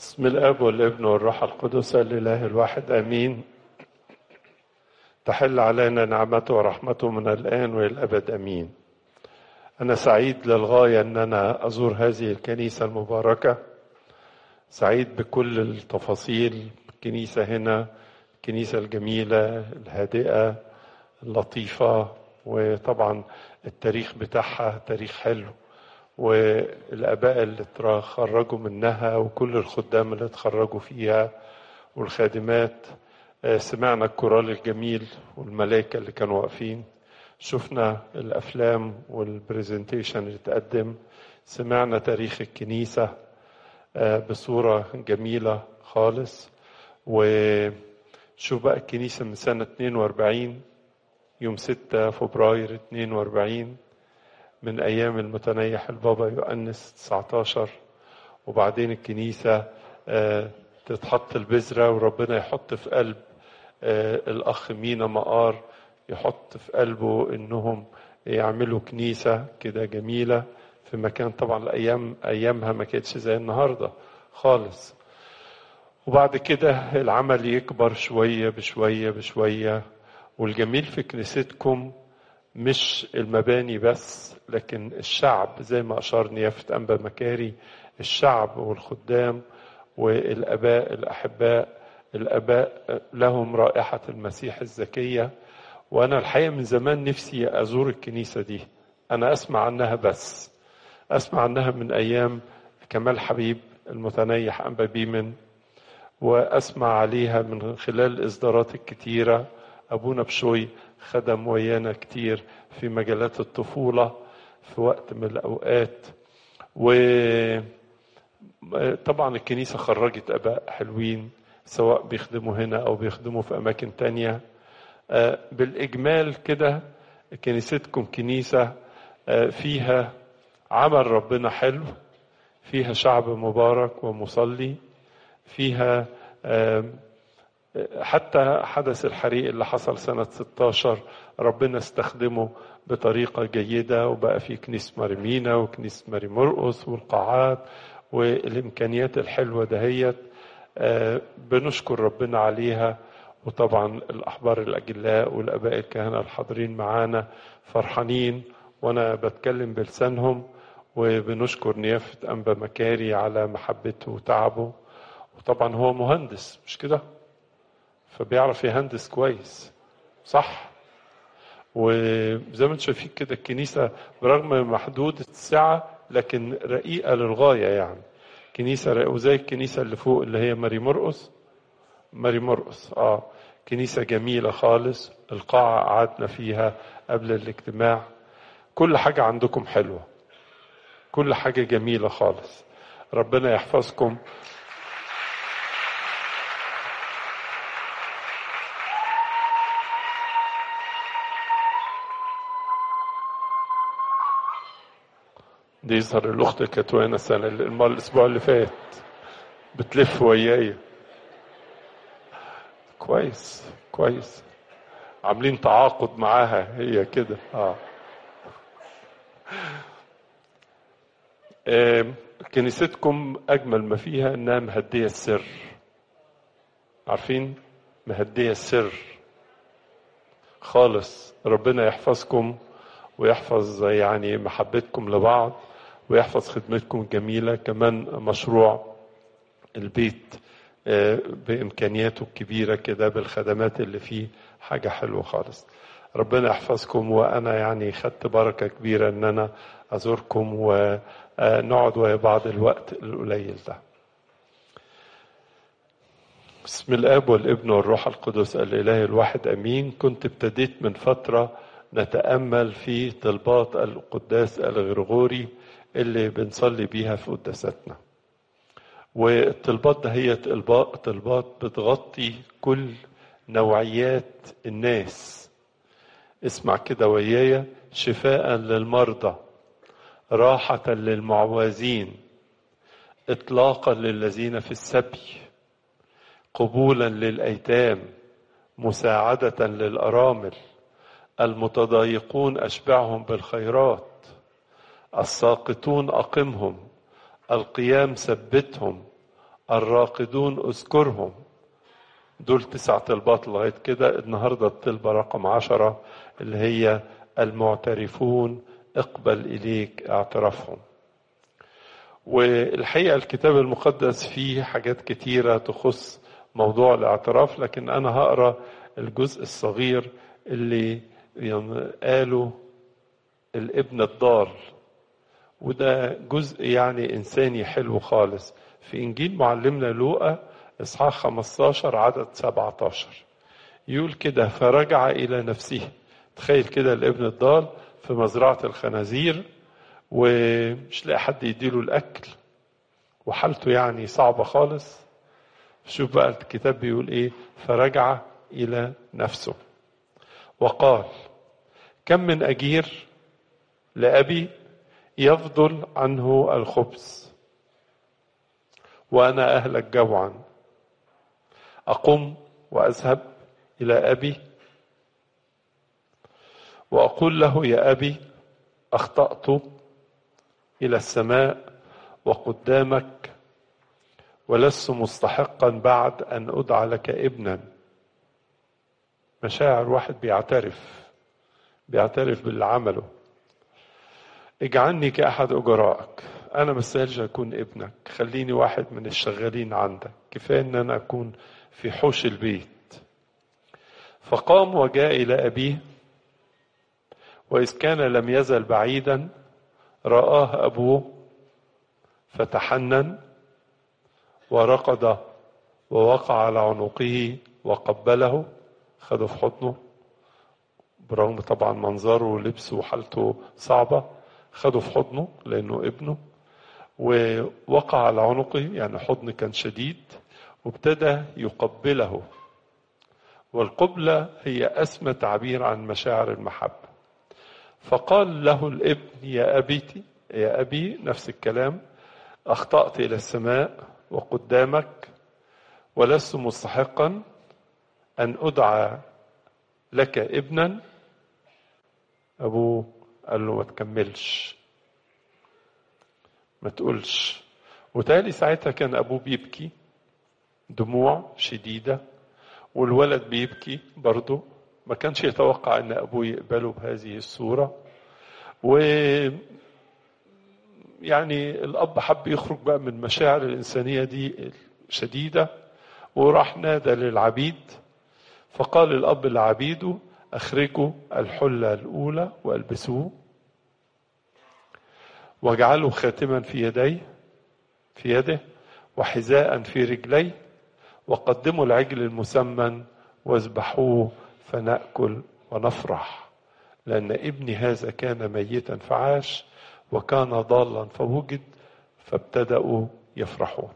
بسم الاب والابن والروح القدس الاله الواحد امين تحل علينا نعمته ورحمته من الان والى الابد امين انا سعيد للغايه ان انا ازور هذه الكنيسه المباركه سعيد بكل التفاصيل الكنيسه هنا الكنيسه الجميله الهادئه اللطيفه وطبعا التاريخ بتاعها تاريخ حلو والاباء اللي تخرجوا منها وكل الخدام اللي اتخرجوا فيها والخادمات سمعنا الكورال الجميل والملائكه اللي كانوا واقفين شفنا الافلام والبرزنتيشن اللي اتقدم سمعنا تاريخ الكنيسه بصوره جميله خالص وشوف بقى الكنيسه من سنه 42 يوم 6 فبراير 42 من أيام المتنيح البابا يؤنس 19 وبعدين الكنيسة تتحط البذرة وربنا يحط في قلب الأخ مينا مقار يحط في قلبه إنهم يعملوا كنيسة كده جميلة في مكان طبعا الأيام أيامها ما كانتش زي النهاردة خالص وبعد كده العمل يكبر شوية بشوية بشوية والجميل في كنيستكم مش المباني بس لكن الشعب زي ما أشار نيافة أنبا مكاري الشعب والخدام والآباء الأحباء الآباء لهم رائحة المسيح الزكية وأنا الحقيقة من زمان نفسي أزور الكنيسة دي أنا أسمع عنها بس أسمع عنها من أيام كمال حبيب المتنيح أنبا بيمن وأسمع عليها من خلال الإصدارات الكتيرة أبونا بشوي خدم ويانا كتير في مجالات الطفولة في وقت من الأوقات وطبعا الكنيسة خرجت أباء حلوين سواء بيخدموا هنا أو بيخدموا في أماكن تانية بالإجمال كده كنيستكم كنيسة فيها عمل ربنا حلو فيها شعب مبارك ومصلي فيها حتى حدث الحريق اللي حصل سنة 16 ربنا استخدمه بطريقة جيدة وبقى في كنيسة مريمينا وكنيسة ماري مرقس والقاعات والإمكانيات الحلوة دهيت بنشكر ربنا عليها وطبعا الأحبار الأجلاء والآباء الكهنة الحاضرين معانا فرحانين وأنا بتكلم بلسانهم وبنشكر نيافة أنبا مكاري على محبته وتعبه وطبعا هو مهندس مش كده؟ فبيعرف يهندس كويس صح وزي ما انتم شايفين كده الكنيسة برغم محدودة السعة لكن رقيقة للغاية يعني كنيسة رقيقة وزي الكنيسة اللي فوق اللي هي ماري مرقس ماري مرقس اه كنيسة جميلة خالص القاعة قعدنا فيها قبل الاجتماع كل حاجة عندكم حلوة كل حاجة جميلة خالص ربنا يحفظكم دي يظهر الاخت كانت وين السنه الاسبوع اللي فات بتلف وياي كويس كويس عاملين تعاقد معاها هي كده اه كنيستكم اجمل ما فيها انها مهديه السر عارفين مهديه السر خالص ربنا يحفظكم ويحفظ يعني محبتكم لبعض ويحفظ خدمتكم الجميلة كمان مشروع البيت بإمكانياته الكبيرة كده بالخدمات اللي فيه حاجة حلوة خالص ربنا يحفظكم وأنا يعني خدت بركة كبيرة إن أنا أزوركم ونقعد ويا بعض الوقت القليل ده بسم الآب والابن والروح القدس الإله الواحد أمين كنت ابتديت من فترة نتأمل في طلبات القداس الغرغوري اللي بنصلي بيها في قداستنا والطلبات ده هي طلبات بتغطي كل نوعيات الناس اسمع كده ويايا شفاء للمرضى راحة للمعوزين إطلاقا للذين في السبي قبولا للأيتام مساعدة للأرامل المتضايقون أشبعهم بالخيرات الساقطون أقمهم القيام ثبتهم الراقدون اذكرهم دول تسع طلبات لغاية كده النهاردة الطلبة رقم عشرة اللي هي المعترفون اقبل إليك اعترافهم والحقيقة الكتاب المقدس فيه حاجات كتيرة تخص موضوع الاعتراف لكن أنا هقرأ الجزء الصغير اللي قاله الابن الضال وده جزء يعني إنساني حلو خالص في إنجيل معلمنا لوقا إصحاح 15 عدد 17 يقول كده فرجع إلى نفسه تخيل كده الابن الضال في مزرعة الخنازير ومش لاقي حد يديله الأكل وحالته يعني صعبة خالص شوف بقى الكتاب بيقول إيه فرجع إلى نفسه وقال كم من أجير لأبي يفضل عنه الخبز وأنا أهلك جوعا أقوم وأذهب إلى أبي وأقول له يا أبي أخطأت إلى السماء وقدامك ولست مستحقا بعد أن أدعى لك ابنا مشاعر واحد بيعترف بيعترف باللي عمله اجعلني كأحد أجرائك أنا مستاهلش أكون ابنك خليني واحد من الشغالين عندك كفاية أن أنا أكون في حوش البيت فقام وجاء إلى أبيه وإذ كان لم يزل بعيدا رآه أبوه فتحنن ورقد ووقع على عنقه وقبله خده في حضنه برغم طبعا منظره ولبسه وحالته صعبة خده في حضنه لأنه ابنه ووقع على عنقه يعني حضن كان شديد وابتدى يقبله والقبلة هي أسمى تعبير عن مشاعر المحبة فقال له الابن يا أبيتي يا أبي نفس الكلام أخطأت إلى السماء وقدامك ولست مستحقا أن أدعى لك ابنا أبوه قال له ما تكملش ما تقولش وتالي ساعتها كان أبوه بيبكي دموع شديدة والولد بيبكي برضه ما كانش يتوقع ان ابوه يقبله بهذه الصوره و يعني الاب حب يخرج بقى من المشاعر الانسانيه دي شديده وراح نادى للعبيد فقال الاب لعبيده اخرجوا الحله الاولى والبسوه واجعلوا خاتما في يديه في يده وحذاء في رجليه وقدموا العجل المسمن واذبحوه فناكل ونفرح لان ابني هذا كان ميتا فعاش وكان ضالا فوجد فابتداوا يفرحون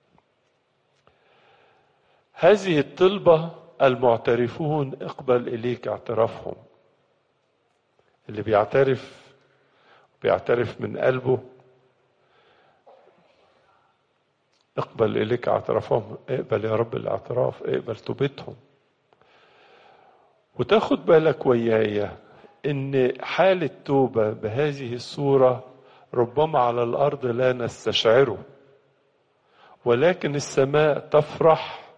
هذه الطلبه المعترفون اقبل اليك اعترافهم اللي بيعترف بيعترف من قلبه اقبل اليك اعترافهم اقبل يا رب الاعتراف اقبل توبتهم وتاخد بالك وياي ان حالة توبة بهذه الصورة ربما على الارض لا نستشعره ولكن السماء تفرح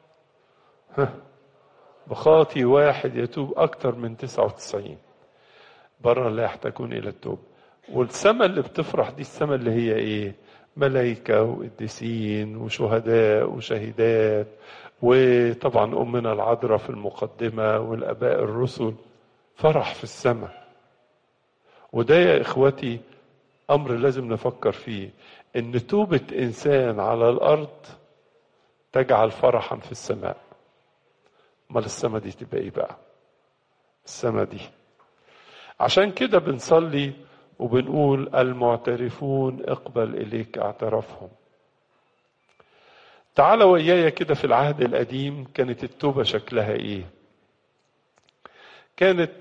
بخاطي واحد يتوب اكتر من 99 بره لا يحتاجون الى التوبة والسماء اللي بتفرح دي السماء اللي هي ايه ملائكة وقديسين وشهداء وشهيدات وطبعا أمنا العذراء في المقدمة والآباء الرسل فرح في السماء وده يا إخوتي أمر لازم نفكر فيه إن توبة إنسان على الأرض تجعل فرحا في السماء امال السماء دي تبقى ايه بقى السماء دي عشان كده بنصلي وبنقول المعترفون اقبل اليك اعترافهم تعال ويايا كده في العهد القديم كانت التوبة شكلها ايه كانت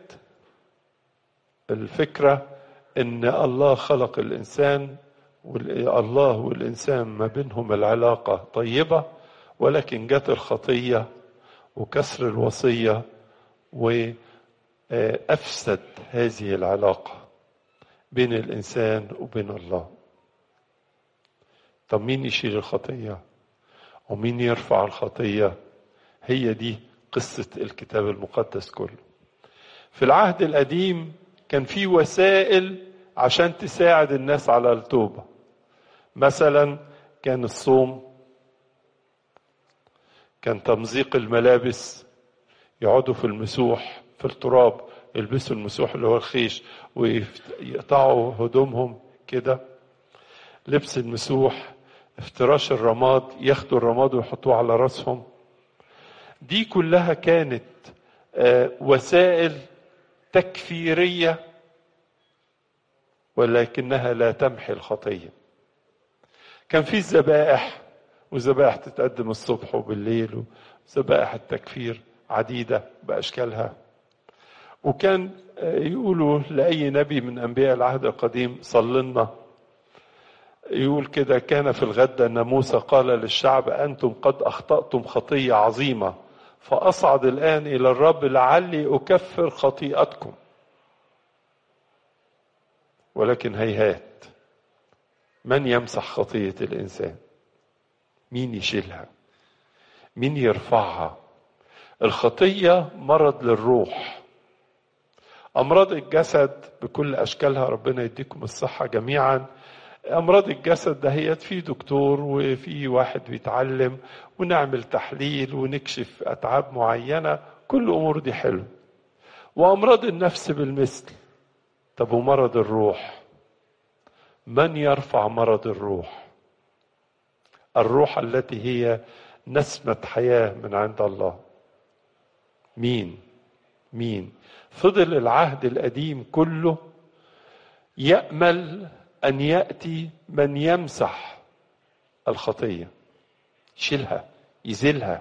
الفكرة ان الله خلق الانسان والله والانسان ما بينهم العلاقة طيبة ولكن جت الخطية وكسر الوصية وأفسد هذه العلاقة بين الإنسان وبين الله طب مين يشيل الخطية ومين يرفع الخطية هي دي قصة الكتاب المقدس كله في العهد القديم كان في وسائل عشان تساعد الناس على التوبة مثلا كان الصوم كان تمزيق الملابس يقعدوا في المسوح في التراب يلبسوا المسوح اللي هو الخيش ويقطعوا هدومهم كده لبس المسوح افتراش الرماد ياخدوا الرماد ويحطوه على راسهم دي كلها كانت وسائل تكفيريه ولكنها لا تمحي الخطيه كان في الذبائح وذبائح تتقدم الصبح وبالليل وذبائح التكفير عديده باشكالها وكان يقولوا لاي نبي من انبياء العهد القديم صلنا يقول كده كان في الغد ان موسى قال للشعب انتم قد اخطاتم خطيه عظيمه فاصعد الان الى الرب لعلي اكفر خطيئتكم ولكن هيهات من يمسح خطيه الانسان مين يشيلها مين يرفعها الخطيه مرض للروح امراض الجسد بكل اشكالها ربنا يديكم الصحه جميعا امراض الجسد دهيت في دكتور وفي واحد بيتعلم ونعمل تحليل ونكشف اتعاب معينه كل الامور دي حلو وامراض النفس بالمثل طب ومرض الروح من يرفع مرض الروح الروح التي هي نسمه حياه من عند الله مين مين فضل العهد القديم كله يامل ان ياتي من يمسح الخطيه يشيلها يزيلها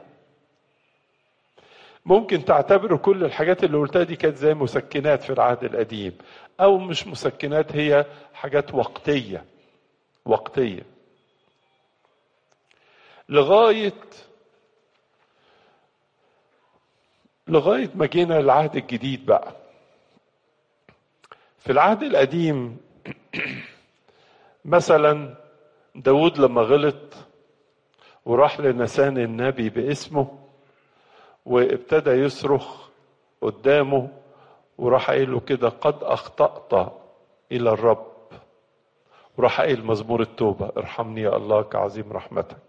ممكن تعتبروا كل الحاجات اللي قلتها دي كانت زي مسكنات في العهد القديم او مش مسكنات هي حاجات وقتيه وقتيه لغايه لغايه ما جينا العهد الجديد بقى في العهد القديم مثلا داود لما غلط وراح لنسان النبي باسمه وابتدى يصرخ قدامه وراح قايل له كده قد اخطات الى الرب وراح قايل مزمور التوبه ارحمني يا الله كعظيم رحمتك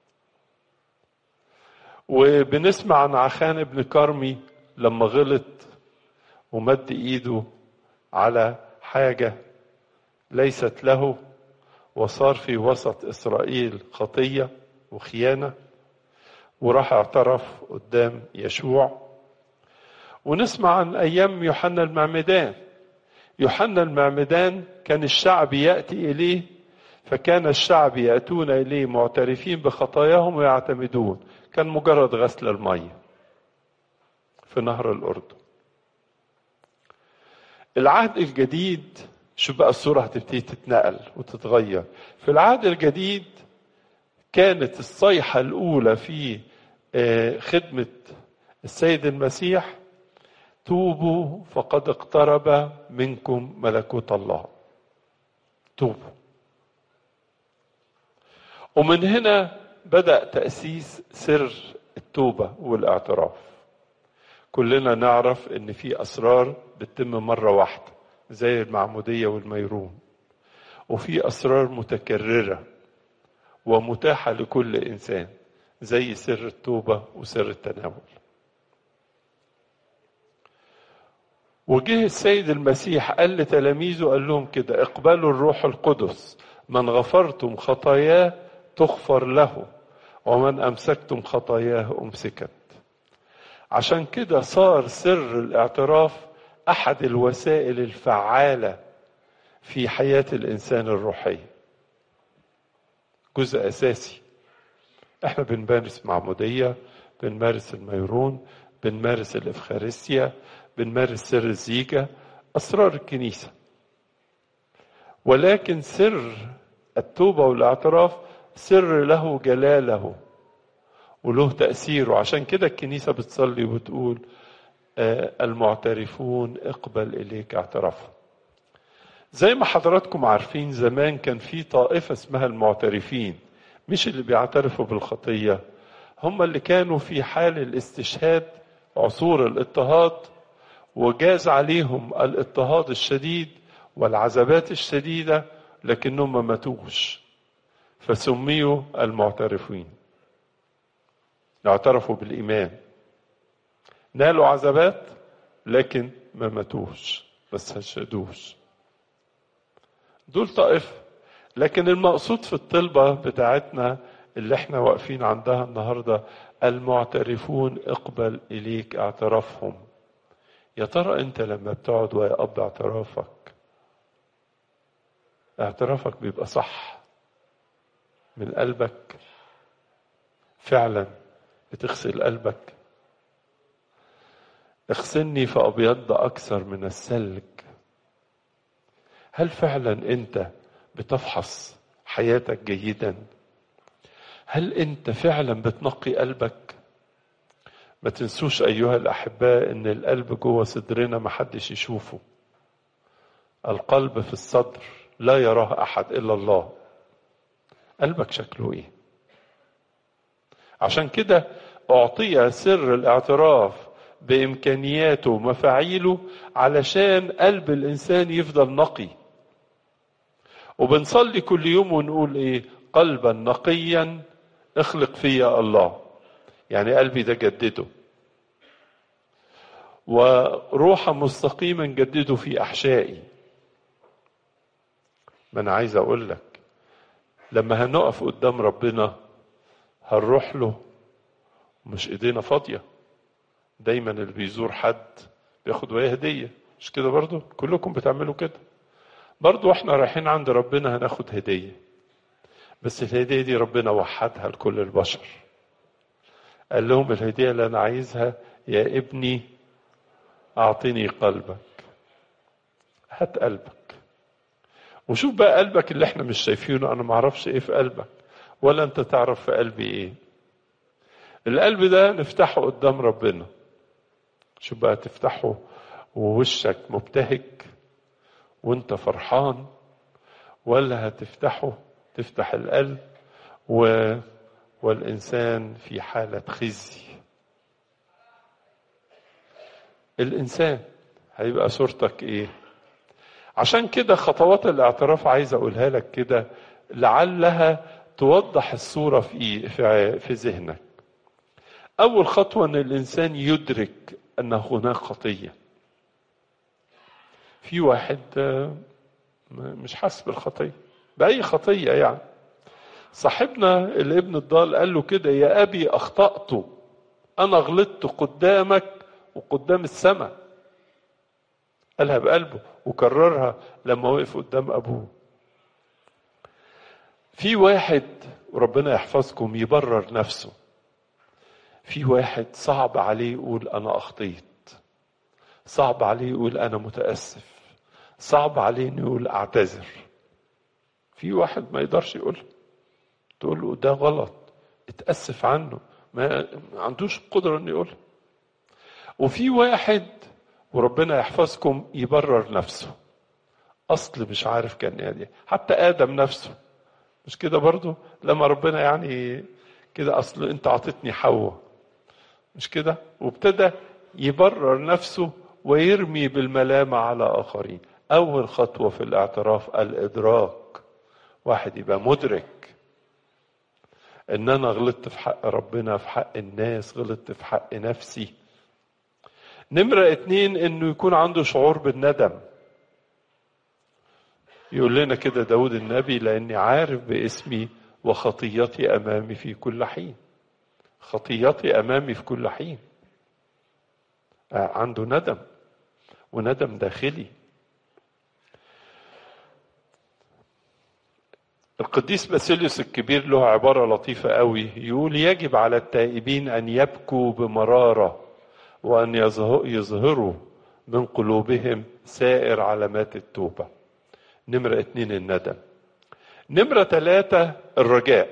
وبنسمع عن عخان ابن كرمي لما غلط ومد ايده على حاجه ليست له وصار في وسط اسرائيل خطيه وخيانه وراح اعترف قدام يشوع ونسمع عن ايام يوحنا المعمدان يوحنا المعمدان كان الشعب ياتي اليه فكان الشعب ياتون اليه معترفين بخطاياهم ويعتمدون كان مجرد غسل الميه في نهر الاردن العهد الجديد شو بقى الصورة هتبتدي تتنقل وتتغير في العهد الجديد كانت الصيحة الأولى في خدمة السيد المسيح توبوا فقد اقترب منكم ملكوت الله توبوا ومن هنا بدأ تأسيس سر التوبة والاعتراف كلنا نعرف ان في اسرار بتتم مرة واحدة زي المعمودية والميرون وفي أسرار متكررة ومتاحة لكل إنسان زي سر التوبة وسر التناول وجه السيد المسيح قال لتلاميذه قال لهم كده اقبلوا الروح القدس من غفرتم خطاياه تغفر له ومن امسكتم خطاياه امسكت عشان كده صار سر الاعتراف احد الوسائل الفعاله في حياه الانسان الروحيه جزء اساسي احنا بنمارس معموديه بنمارس الميرون بنمارس الافخارستيا بنمارس سر الزيجه اسرار الكنيسه ولكن سر التوبه والاعتراف سر له جلاله وله تاثيره عشان كده الكنيسه بتصلي وبتقول المعترفون اقبل اليك اعترافهم زي ما حضراتكم عارفين زمان كان في طائفة اسمها المعترفين مش اللي بيعترفوا بالخطية هم اللي كانوا في حال الاستشهاد عصور الاضطهاد وجاز عليهم الاضطهاد الشديد والعذابات الشديدة لكنهم ما ماتوش فسميوا المعترفين اعترفوا بالإيمان نالوا عذابات لكن ما ماتوش ما استشهدوش دول طائفة لكن المقصود في الطلبة بتاعتنا اللي احنا واقفين عندها النهاردة المعترفون اقبل إليك اعترافهم يا ترى انت لما بتقعد ويا اب اعترافك اعترافك بيبقى صح من قلبك فعلا بتغسل قلبك اغسلني فابيض اكثر من الثلج هل فعلا انت بتفحص حياتك جيدا هل انت فعلا بتنقي قلبك ما تنسوش ايها الاحباء ان القلب جوه صدرنا ما حدش يشوفه القلب في الصدر لا يراه احد الا الله قلبك شكله ايه عشان كده اعطي سر الاعتراف بامكانياته ومفاعيله علشان قلب الانسان يفضل نقي وبنصلي كل يوم ونقول ايه قلبا نقيا اخلق فيا الله يعني قلبي ده جدده وروحا مستقيما جدده في احشائي ما انا عايز اقول لك لما هنقف قدام ربنا هنروح له مش ايدينا فاضيه دايما اللي بيزور حد بياخد وياه هديه مش كده برضو كلكم بتعملوا كده برضو احنا رايحين عند ربنا هناخد هديه بس الهديه دي ربنا وحدها لكل البشر قال لهم الهديه اللي انا عايزها يا ابني اعطني قلبك هات قلبك وشوف بقى قلبك اللي احنا مش شايفينه انا ما اعرفش ايه في قلبك ولا انت تعرف في قلبي ايه القلب ده نفتحه قدام ربنا شوف بقى تفتحه ووشك مبتهج وانت فرحان ولا هتفتحه تفتح القلب و والإنسان في حالة خزي الإنسان هيبقى صورتك إيه عشان كده خطوات الاعتراف عايز أقولها لك كده لعلها توضح الصورة في في, في ذهنك أول خطوة أن الإنسان يدرك أن هناك خطية في واحد مش حاسس بالخطية بأي خطية يعني صاحبنا الابن الضال قال له كده يا أبي أخطأت أنا غلطت قدامك وقدام السماء قالها بقلبه وكررها لما وقف قدام أبوه في واحد وربنا يحفظكم يبرر نفسه في واحد صعب عليه يقول أنا أخطيت صعب عليه يقول أنا متأسف صعب عليه انه يقول اعتذر في واحد ما يقدرش يقول تقول له ده غلط اتأسف عنه ما عندوش قدرة انه يقول وفي واحد وربنا يحفظكم يبرر نفسه اصل مش عارف كان يعني حتى ادم نفسه مش كده برضو لما ربنا يعني كده اصل انت اعطيتني حواء مش كده وابتدى يبرر نفسه ويرمي بالملامة على آخرين أول خطوة في الاعتراف الإدراك واحد يبقى مدرك إن أنا غلطت في حق ربنا في حق الناس غلطت في حق نفسي نمرة اتنين إنه يكون عنده شعور بالندم يقول لنا كده داود النبي لأني عارف باسمي وخطيتي أمامي في كل حين خطيتي أمامي في كل حين عنده ندم وندم داخلي القديس باسيليوس الكبير له عبارة لطيفة قوي يقول يجب على التائبين أن يبكوا بمرارة وأن يظهروا من قلوبهم سائر علامات التوبة نمرة اتنين الندم نمرة ثلاثة الرجاء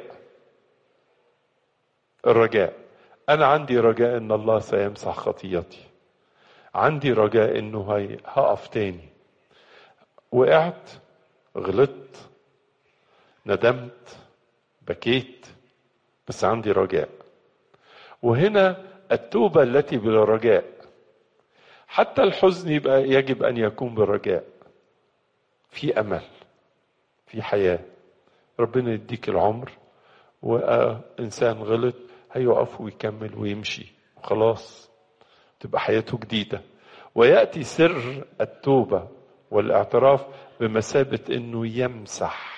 الرجاء أنا عندي رجاء إن الله سيمسح خطيتي عندي رجاء إنه هي هقف تاني وقعت غلطت ندمت بكيت بس عندي رجاء وهنا التوبة التي بالرجاء حتى الحزن يبقى يجب أن يكون بالرجاء في أمل في حياة ربنا يديك العمر وإنسان غلط هيقف ويكمل ويمشي وخلاص تبقى حياته جديدة ويأتي سر التوبة والاعتراف بمثابة انه يمسح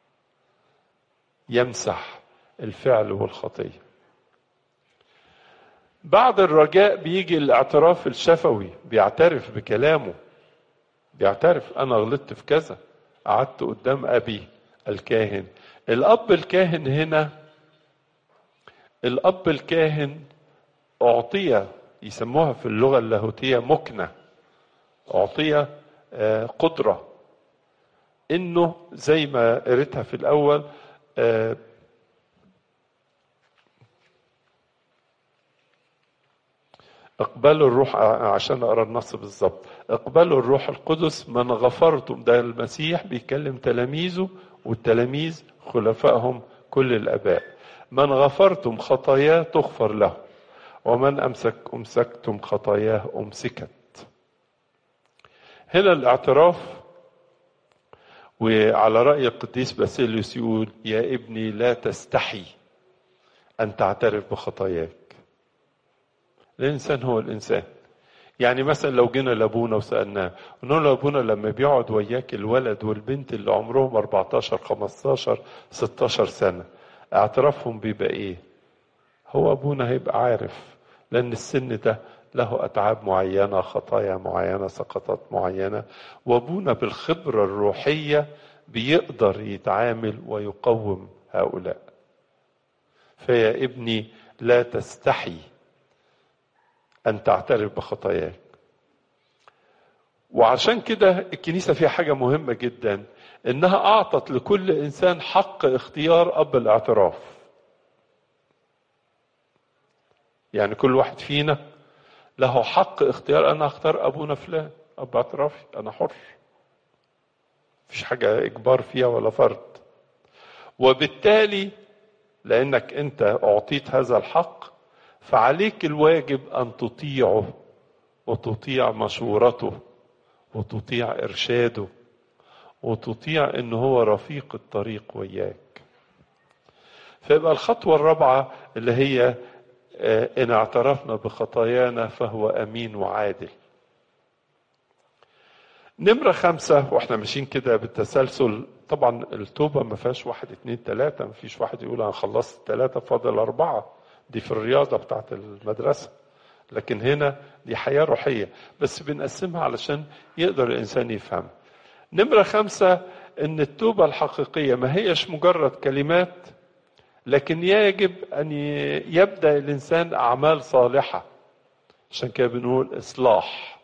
يمسح الفعل والخطية بعد الرجاء بيجي الاعتراف الشفوي بيعترف بكلامه بيعترف انا غلطت في كذا قعدت قدام ابي الكاهن الاب الكاهن هنا الاب الكاهن اعطي يسموها في اللغه اللاهوتيه مكنه اعطي قدره انه زي ما قريتها في الاول اقبلوا الروح عشان اقرا النص بالظبط اقبلوا الروح القدس من غفرتم ده المسيح بيكلم تلاميذه والتلاميذ خلفائهم كل الاباء من غفرتم خطاياه تغفر له ومن امسك امسكتم خطاياه امسكت هنا الاعتراف وعلى راي القديس باسيليوس يقول يا ابني لا تستحي ان تعترف بخطاياك الانسان هو الانسان يعني مثلا لو جينا لابونا وسالناه قلنا له ابونا لما بيقعد وياك الولد والبنت اللي عمرهم 14 15 16 سنه اعترافهم بيبقى ايه هو ابونا هيبقى عارف لان السن ده له اتعاب معينه خطايا معينه سقطات معينه وابونا بالخبره الروحيه بيقدر يتعامل ويقوم هؤلاء فيا ابني لا تستحي أن تعترف بخطاياك وعشان كده الكنيسة فيها حاجة مهمة جدا إنها أعطت لكل إنسان حق اختيار أب الاعتراف يعني كل واحد فينا له حق اختيار أنا أختار أبونا فلان أب اعترافي أنا حر مفيش حاجة إجبار فيها ولا فرض وبالتالي لأنك أنت أعطيت هذا الحق فعليك الواجب ان تطيعه وتطيع مشورته وتطيع ارشاده وتطيع ان هو رفيق الطريق وياك فيبقى الخطوه الرابعه اللي هي ان اعترفنا بخطايانا فهو امين وعادل نمرة خمسة واحنا ماشيين كده بالتسلسل طبعا التوبة ما فيهاش واحد اتنين تلاتة ما فيش واحد يقول انا خلصت تلاتة فاضل أربعة دي في الرياضة بتاعت المدرسة لكن هنا دي حياة روحية بس بنقسمها علشان يقدر الإنسان يفهم نمرة خمسة إن التوبة الحقيقية ما هيش مجرد كلمات لكن يجب أن يبدأ الإنسان أعمال صالحة عشان كده بنقول إصلاح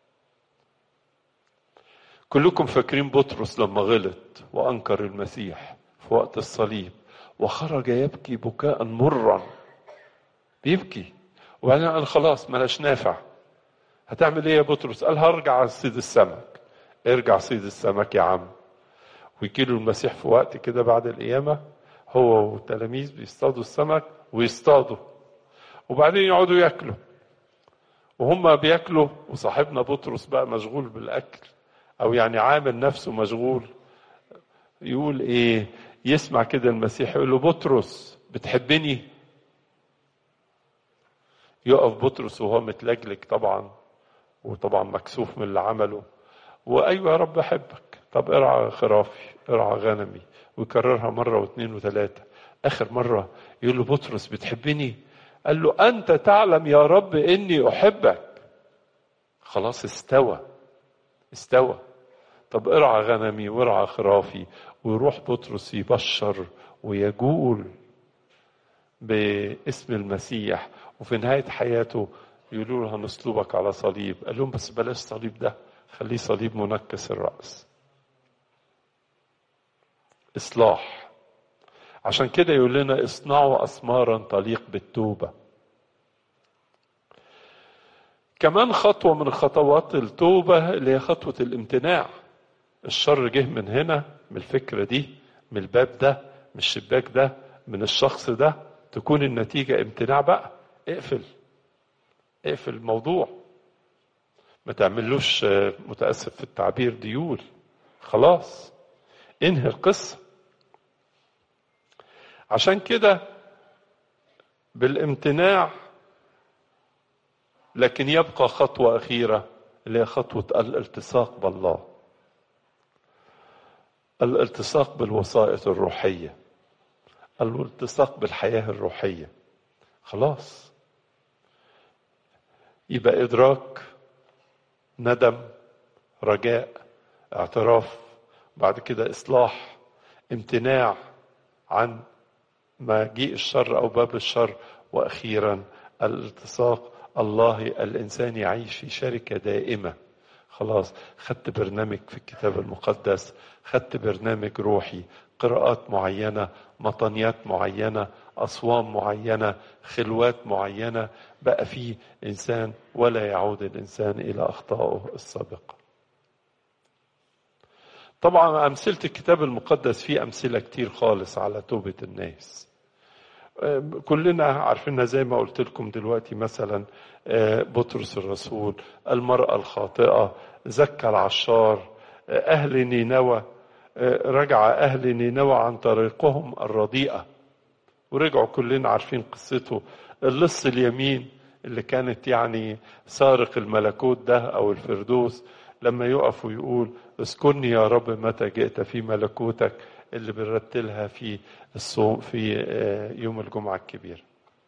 كلكم فاكرين بطرس لما غلط وأنكر المسيح في وقت الصليب وخرج يبكي بكاء مرا بيبكي وبعدين قال خلاص ملاش نافع هتعمل ايه يا بطرس قال هرجع صيد السمك ارجع صيد السمك يا عم ويجي له المسيح في وقت كده بعد القيامة هو والتلاميذ بيصطادوا السمك ويصطادوا وبعدين يقعدوا ياكلوا وهم بياكلوا وصاحبنا بطرس بقى مشغول بالاكل او يعني عامل نفسه مشغول يقول ايه يسمع كده المسيح يقول له بطرس بتحبني يقف بطرس وهو متلجلج طبعا وطبعا مكسوف من اللي عمله وايوه يا رب احبك طب ارعى خرافي ارعى غنمي ويكررها مره واثنين وثلاثه اخر مره يقول له بطرس بتحبني قال له انت تعلم يا رب اني احبك خلاص استوى استوى طب ارعى غنمي وارعى خرافي ويروح بطرس يبشر ويجول باسم المسيح وفي نهاية حياته يقولوا له هنصلبك على صليب قال لهم بس بلاش صليب ده خليه صليب منكس الرأس إصلاح عشان كده يقول لنا اصنعوا أسمارا تليق بالتوبة كمان خطوة من خطوات التوبة اللي هي خطوة الامتناع الشر جه من هنا من الفكرة دي من الباب ده من الشباك ده من الشخص ده تكون النتيجة امتناع بقى اقفل اقفل الموضوع ما تعملوش متاسف في التعبير ديول خلاص انهي القصه عشان كده بالامتناع لكن يبقى خطوه اخيره اللي هي خطوه الالتصاق بالله الالتصاق بالوسائط الروحيه الالتصاق بالحياه الروحيه خلاص يبقى ادراك ندم رجاء اعتراف بعد كده اصلاح امتناع عن مجيء الشر او باب الشر واخيرا الالتصاق الله الانسان يعيش في شركه دائمه خلاص خدت برنامج في الكتاب المقدس خدت برنامج روحي قراءات معينه مطنيات معينه اصوام معينه خلوات معينه بقى فيه انسان ولا يعود الانسان الى اخطائه السابقه طبعا امثله الكتاب المقدس فيه امثله كتير خالص على توبه الناس كلنا عارفينها زي ما قلت لكم دلوقتي مثلا بطرس الرسول المرأة الخاطئة زكى العشار أهل نينوى رجع أهل نينوى عن طريقهم الرديئة ورجعوا كلنا عارفين قصته اللص اليمين اللي كانت يعني سارق الملكوت ده أو الفردوس لما يقف ويقول اذكرني يا رب متى جئت في ملكوتك اللي بنرتلها في الصوم في يوم الجمعة الكبير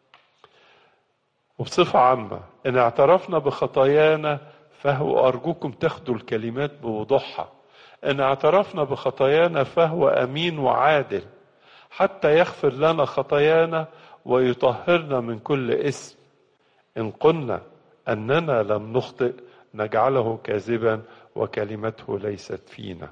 وبصفة عامة إن اعترفنا بخطايانا فهو أرجوكم تاخدوا الكلمات بوضوحها إن اعترفنا بخطايانا فهو أمين وعادل حتى يغفر لنا خطايانا ويطهرنا من كل اسم إن قلنا أننا لم نخطئ نجعله كاذبا وكلمته ليست فينا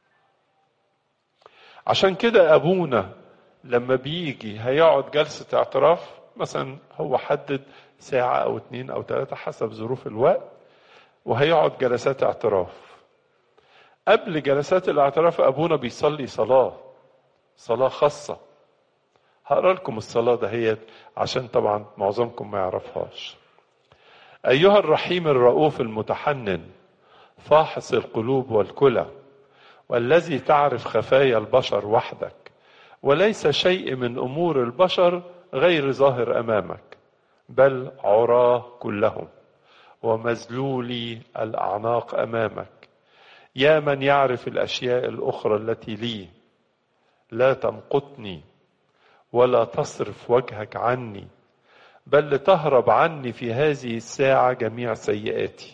عشان كده ابونا لما بيجي هيقعد جلسة اعتراف مثلا هو حدد ساعة او اتنين او تلاتة حسب ظروف الوقت وهيقعد جلسات اعتراف قبل جلسات الاعتراف ابونا بيصلي صلاة صلاة خاصة هقرا لكم الصلاة دهيت عشان طبعا معظمكم ما يعرفهاش أيها الرحيم الرؤوف المتحنن فاحص القلوب والكلى والذي تعرف خفايا البشر وحدك وليس شيء من امور البشر غير ظاهر امامك بل عراه كلهم ومذلولي الاعناق امامك يا من يعرف الاشياء الاخرى التي لي لا تمقتني ولا تصرف وجهك عني بل لتهرب عني في هذه الساعه جميع سيئاتي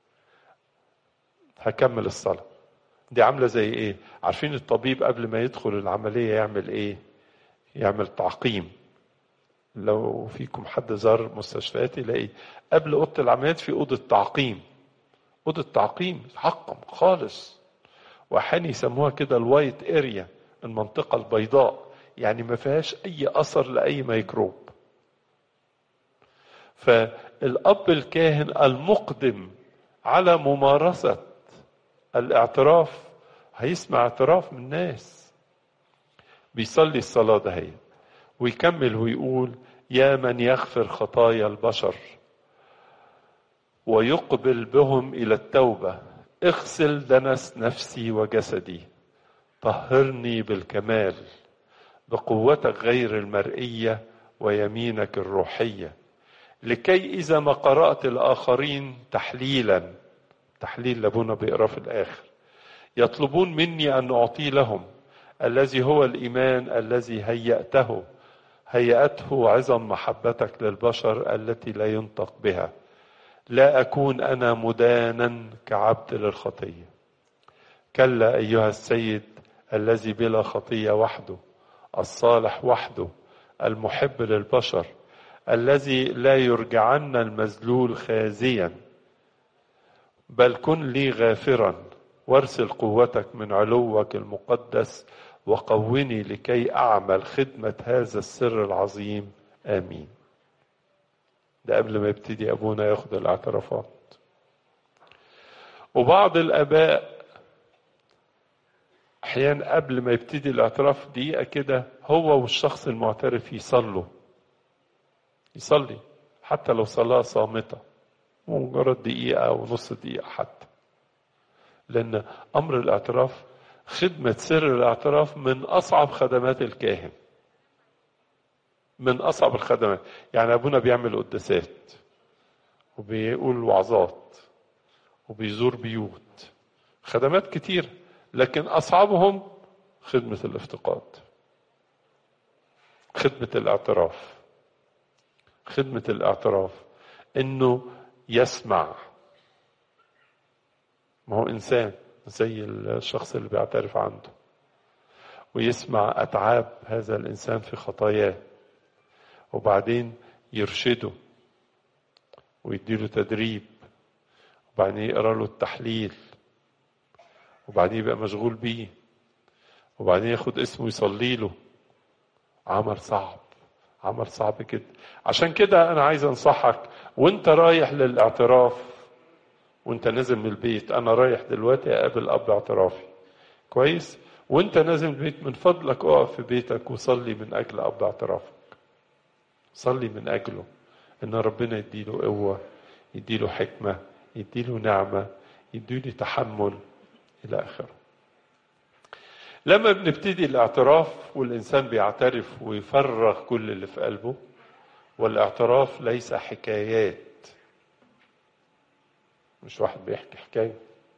هكمل الصلاه دي عاملة زي ايه عارفين الطبيب قبل ما يدخل العملية يعمل ايه يعمل تعقيم لو فيكم حد زار مستشفيات يلاقي قبل اوضه العمليات في اوضه تعقيم اوضه تعقيم يتعقم خالص واحيانا يسموها كده الوايت اريا المنطقه البيضاء يعني ما فيهاش اي اثر لاي ميكروب فالاب الكاهن المقدم على ممارسه الاعتراف هيسمع اعتراف من الناس بيصلي الصلاه دهيت ويكمل ويقول يا من يغفر خطايا البشر ويقبل بهم الى التوبه اغسل دنس نفسي وجسدي طهرني بالكمال بقوتك غير المرئيه ويمينك الروحيه لكي اذا ما قرات الاخرين تحليلا تحليل لابونا بيقرا في الاخر يطلبون مني ان اعطي لهم الذي هو الايمان الذي هيأته هيأته عظم محبتك للبشر التي لا ينطق بها لا اكون انا مدانا كعبد للخطيه كلا ايها السيد الذي بلا خطيه وحده الصالح وحده المحب للبشر الذي لا يرجعن المذلول خازيا بل كن لي غافرا وارسل قوتك من علوك المقدس وقوني لكي اعمل خدمه هذا السر العظيم امين ده قبل ما يبتدي ابونا ياخد الاعترافات وبعض الاباء احيانا قبل ما يبتدي الاعتراف دقيقه كده هو والشخص المعترف يصلوا يصلي حتى لو صلاة صامتة مجرد دقيقة أو نص دقيقة حتى لأن أمر الاعتراف خدمة سر الاعتراف من أصعب خدمات الكاهن من أصعب الخدمات يعني أبونا بيعمل قداسات وبيقول وعظات وبيزور بيوت خدمات كتير لكن أصعبهم خدمة الافتقاد خدمة الاعتراف خدمة الاعتراف انه يسمع ما هو انسان زي الشخص اللي بيعترف عنده ويسمع اتعاب هذا الانسان في خطاياه وبعدين يرشده ويديله تدريب وبعدين يقرا له التحليل وبعدين يبقى مشغول بيه وبعدين ياخد اسمه يصلي له عمل صعب عمل صعب جدا عشان كده انا عايز انصحك وانت رايح للاعتراف وانت نازل من البيت انا رايح دلوقتي اقابل اب اعترافي كويس وانت نازل من البيت من فضلك اقف في بيتك وصلي من اجل اب اعترافك صلي من اجله ان ربنا يديله قوه يديله حكمه يديله نعمه يديله تحمل الى اخره لما بنبتدي الاعتراف والإنسان بيعترف ويفرغ كل اللي في قلبه والاعتراف ليس حكايات مش واحد بيحكي حكاية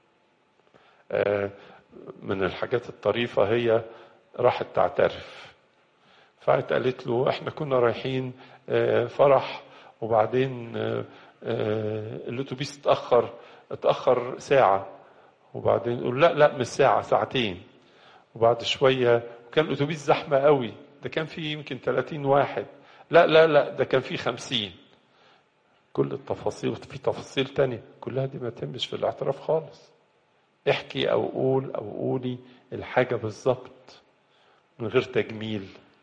من الحاجات الطريفة هي راحت تعترف فقعدت قالت له احنا كنا رايحين فرح وبعدين الاتوبيس اتأخر اتأخر ساعة وبعدين يقول لا لا مش ساعة ساعتين وبعد شوية كان الأتوبيس زحمة قوي ده كان فيه يمكن 30 واحد لا لا لا ده كان فيه 50 كل التفاصيل في تفاصيل تانية كلها دي ما تهمش في الاعتراف خالص احكي أو قول أو قولي الحاجة بالظبط من غير تجميل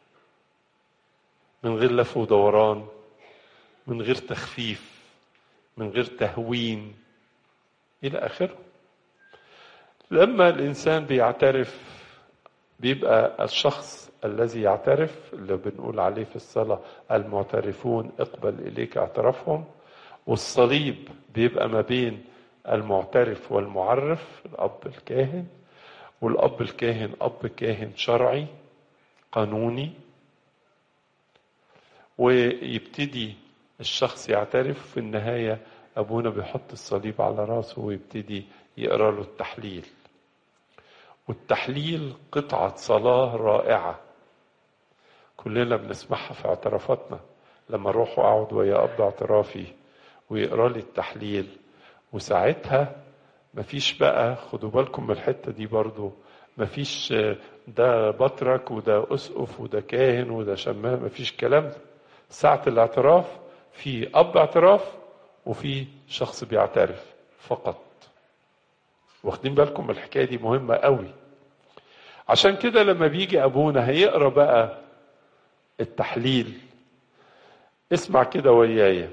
من غير لف ودوران من غير تخفيف من غير تهوين إلى آخره لما الإنسان بيعترف بيبقى الشخص الذي يعترف اللي بنقول عليه في الصلاة المعترفون اقبل إليك اعترافهم والصليب بيبقى ما بين المعترف والمعرف الأب الكاهن والأب الكاهن أب كاهن شرعي قانوني ويبتدي الشخص يعترف في النهاية أبونا بيحط الصليب على راسه ويبتدي يقرأ له التحليل والتحليل قطعة صلاة رائعة كلنا بنسمعها في اعترافاتنا لما اروح واقعد ويا اب اعترافي ويقرا لي التحليل وساعتها مفيش بقى خدوا بالكم من الحته دي برضو مفيش ده بطرك وده اسقف وده كاهن وده شمام مفيش كلام ده ساعة الاعتراف في اب اعتراف وفي شخص بيعترف فقط واخدين بالكم من الحكايه دي مهمه قوي عشان كده لما بيجي ابونا هيقرا بقى التحليل اسمع كده وياي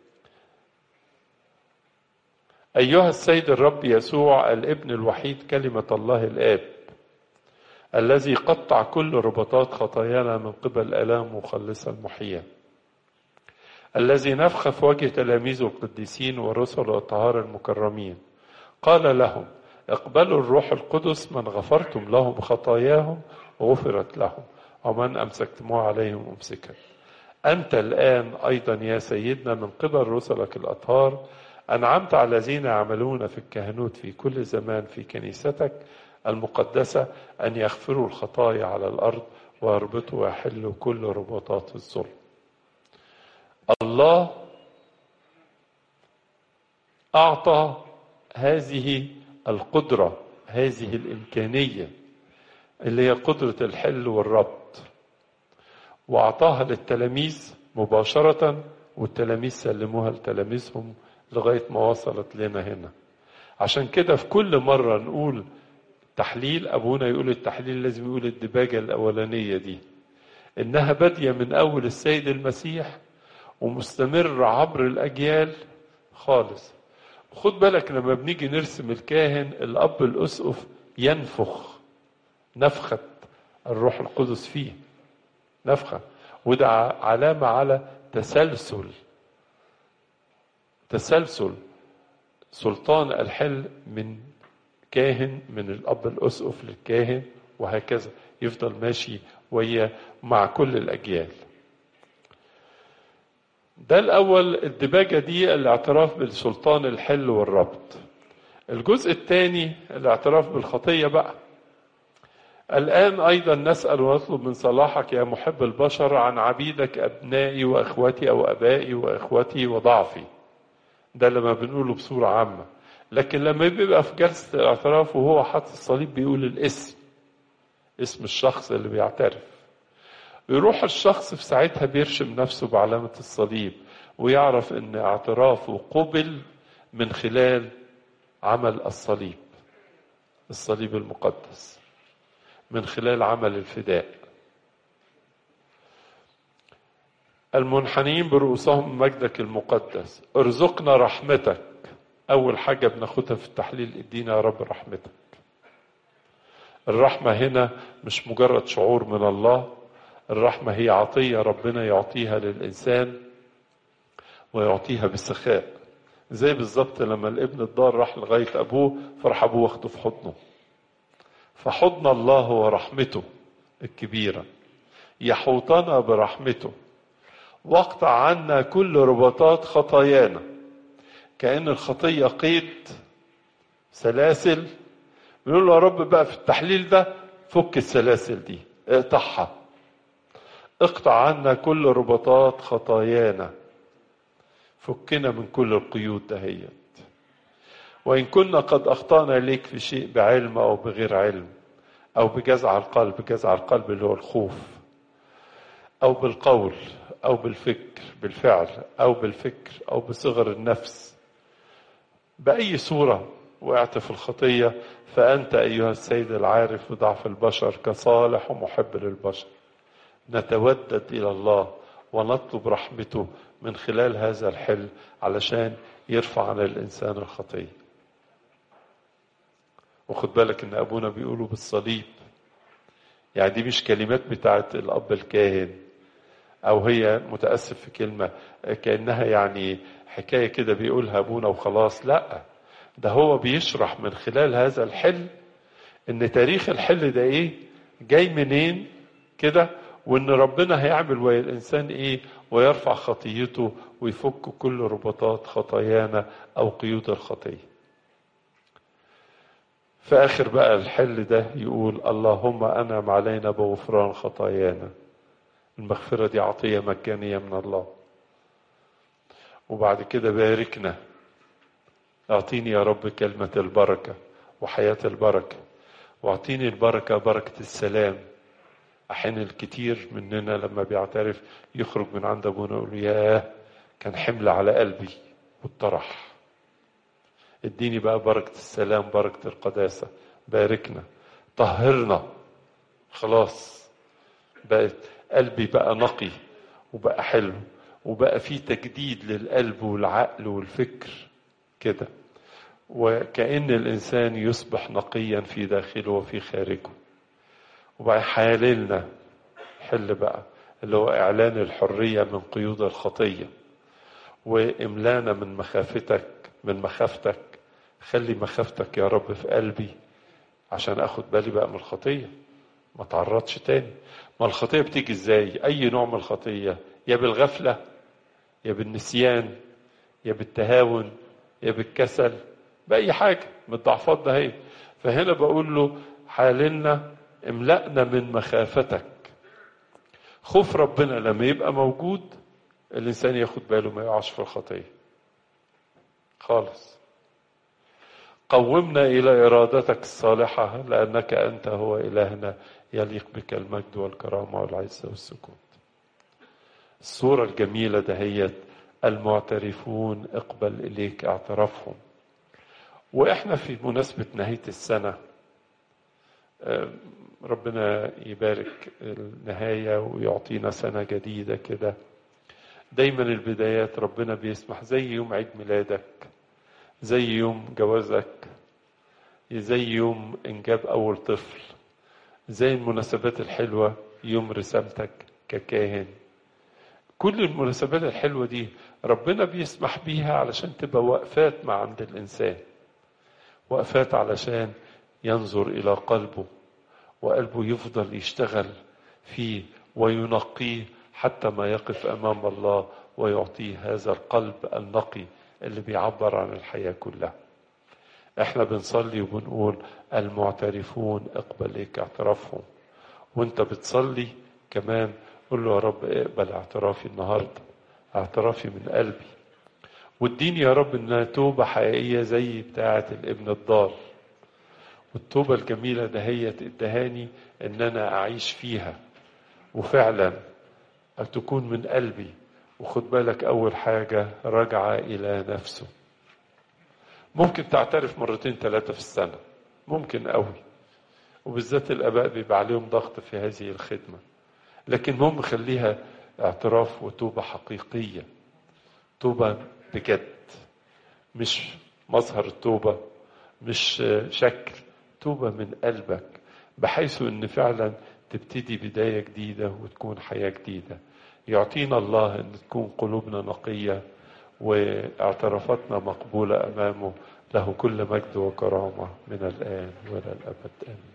ايها السيد الرب يسوع الابن الوحيد كلمه الله الاب الذي قطع كل ربطات خطايانا من قبل الام مخلصا محيا الذي نفخ في وجه تلاميذه القديسين ورسل الطهار المكرمين قال لهم اقبلوا الروح القدس من غفرتم لهم خطاياهم غفرت لهم ومن امسكتموه عليهم امسكا انت الان ايضا يا سيدنا من قبل رسلك الاطهار انعمت على الذين يعملون في الكهنوت في كل زمان في كنيستك المقدسه ان يغفروا الخطايا على الارض ويربطوا ويحلوا كل رباطات الظلم الله اعطى هذه القدرة هذه الإمكانية اللي هي قدرة الحل والربط وأعطاها للتلاميذ مباشرة والتلاميذ سلموها لتلاميذهم لغاية ما وصلت لنا هنا عشان كده في كل مرة نقول تحليل أبونا يقول التحليل لازم يقول الدباجة الأولانية دي إنها بادية من أول السيد المسيح ومستمر عبر الأجيال خالص خد بالك لما بنيجي نرسم الكاهن الاب الاسقف ينفخ نفخه الروح القدس فيه نفخه وده علامه على تسلسل تسلسل سلطان الحل من كاهن من الاب الاسقف للكاهن وهكذا يفضل ماشي ويا مع كل الاجيال ده الاول الدباجه دي الاعتراف بالسلطان الحل والربط الجزء الثاني الاعتراف بالخطيه بقى الآن أيضا نسأل ونطلب من صلاحك يا محب البشر عن عبيدك أبنائي وإخوتي أو أبائي وإخوتي وضعفي ده لما بنقوله بصورة عامة لكن لما بيبقى في جلسة الاعتراف وهو حاطط الصليب بيقول الاسم اسم الشخص اللي بيعترف يروح الشخص في ساعتها بيرشم نفسه بعلامة الصليب ويعرف ان اعترافه قبل من خلال عمل الصليب الصليب المقدس من خلال عمل الفداء المنحنين برؤوسهم مجدك المقدس ارزقنا رحمتك اول حاجه بناخدها في التحليل ادينا يا رب رحمتك الرحمه هنا مش مجرد شعور من الله الرحمه هي عطيه ربنا يعطيها للانسان ويعطيها بسخاء زي بالظبط لما الابن الضال راح لغايه ابوه فراح ابوه واخده في حضنه فحضن الله هو رحمته الكبيره يحوطنا برحمته واقطع عنا كل رباطات خطايانا كأن الخطية قيد سلاسل بنقول له يا رب بقى في التحليل ده فك السلاسل دي اقطعها اقطع عنا كل رباطات خطايانا فكنا من كل القيود دهيت وإن كنا قد أخطأنا إليك في شيء بعلم أو بغير علم أو بجزع القلب جزع القلب اللي هو الخوف أو بالقول أو بالفكر بالفعل أو بالفكر أو بصغر النفس بأي صورة وقعت في الخطية فأنت أيها السيد العارف بضعف البشر كصالح ومحب للبشر نتودد إلى الله ونطلب رحمته من خلال هذا الحل علشان يرفع عن الإنسان الخطية وخد بالك إن أبونا بيقولوا بالصليب يعني دي مش كلمات بتاعت الأب الكاهن او هي متاسف في كلمه كانها يعني حكايه كده بيقولها ابونا وخلاص لا ده هو بيشرح من خلال هذا الحل ان تاريخ الحل ده ايه جاي منين كده وان ربنا هيعمل ويا الانسان ايه ويرفع خطيته ويفك كل رباطات خطايانا او قيود الخطيه في اخر بقى الحل ده يقول اللهم انعم علينا بغفران خطايانا المغفرة دي عطية مجانية من الله وبعد كده باركنا اعطيني يا رب كلمة البركة وحياة البركة واعطيني البركة بركة السلام أحيانا الكتير مننا لما بيعترف يخرج من عند أبونا يقول ياه كان حمل على قلبي والطرح اديني بقى بركة السلام بركة القداسة باركنا طهرنا خلاص بقت قلبي بقى نقي وبقى حلو وبقى فيه تجديد للقلب والعقل والفكر كده وكأن الإنسان يصبح نقيا في داخله وفي خارجه وبقى حاللنا حل بقى اللي هو إعلان الحرية من قيود الخطية وإملانا من مخافتك من مخافتك خلي مخافتك يا رب في قلبي عشان أخد بالي بقى من الخطية ما تعرضش تاني ما الخطية بتيجي ازاي اي نوع من الخطية يا بالغفلة يا بالنسيان يا بالتهاون يا بالكسل بأي حاجة من الضعفات ده هي فهنا بقول له حاللنا املأنا من مخافتك خوف ربنا لما يبقى موجود الإنسان ياخد باله ما يقعش في الخطية خالص قومنا إلى إرادتك الصالحة لأنك أنت هو إلهنا يليق بك المجد والكرامة والعزة والسكوت الصورة الجميلة دهيت المعترفون اقبل إليك اعترافهم وإحنا في مناسبة نهاية السنة ربنا يبارك النهاية ويعطينا سنة جديدة كده دايما البدايات ربنا بيسمح زي يوم عيد ميلادك زي يوم جوازك زي يوم انجاب اول طفل زي المناسبات الحلوة يوم رسامتك ككاهن كل المناسبات الحلوة دي ربنا بيسمح بيها علشان تبقى وقفات مع عند الإنسان وقفات علشان ينظر إلى قلبه وقلبه يفضل يشتغل فيه وينقيه حتى ما يقف أمام الله ويعطيه هذا القلب النقي اللي بيعبر عن الحياة كلها احنا بنصلي وبنقول المعترفون اقبل ليك اعترافهم وانت بتصلي كمان قول له يا رب اقبل اعترافي النهارده اعترافي من قلبي واديني يا رب انها توبه حقيقيه زي بتاعه الابن الضال والتوبه الجميله دهيت ادهاني ان انا اعيش فيها وفعلا تكون من قلبي وخد بالك اول حاجه راجعه الى نفسه ممكن تعترف مرتين ثلاثه في السنه ممكن قوي وبالذات الاباء بيبقى عليهم ضغط في هذه الخدمه لكن المهم خليها اعتراف وتوبه حقيقيه توبه بجد مش مظهر التوبه مش شكل توبه من قلبك بحيث ان فعلا تبتدي بدايه جديده وتكون حياه جديده يعطينا الله ان تكون قلوبنا نقيه واعترافاتنا مقبوله امامه له كل مجد وكرامه من الان والى الابد امين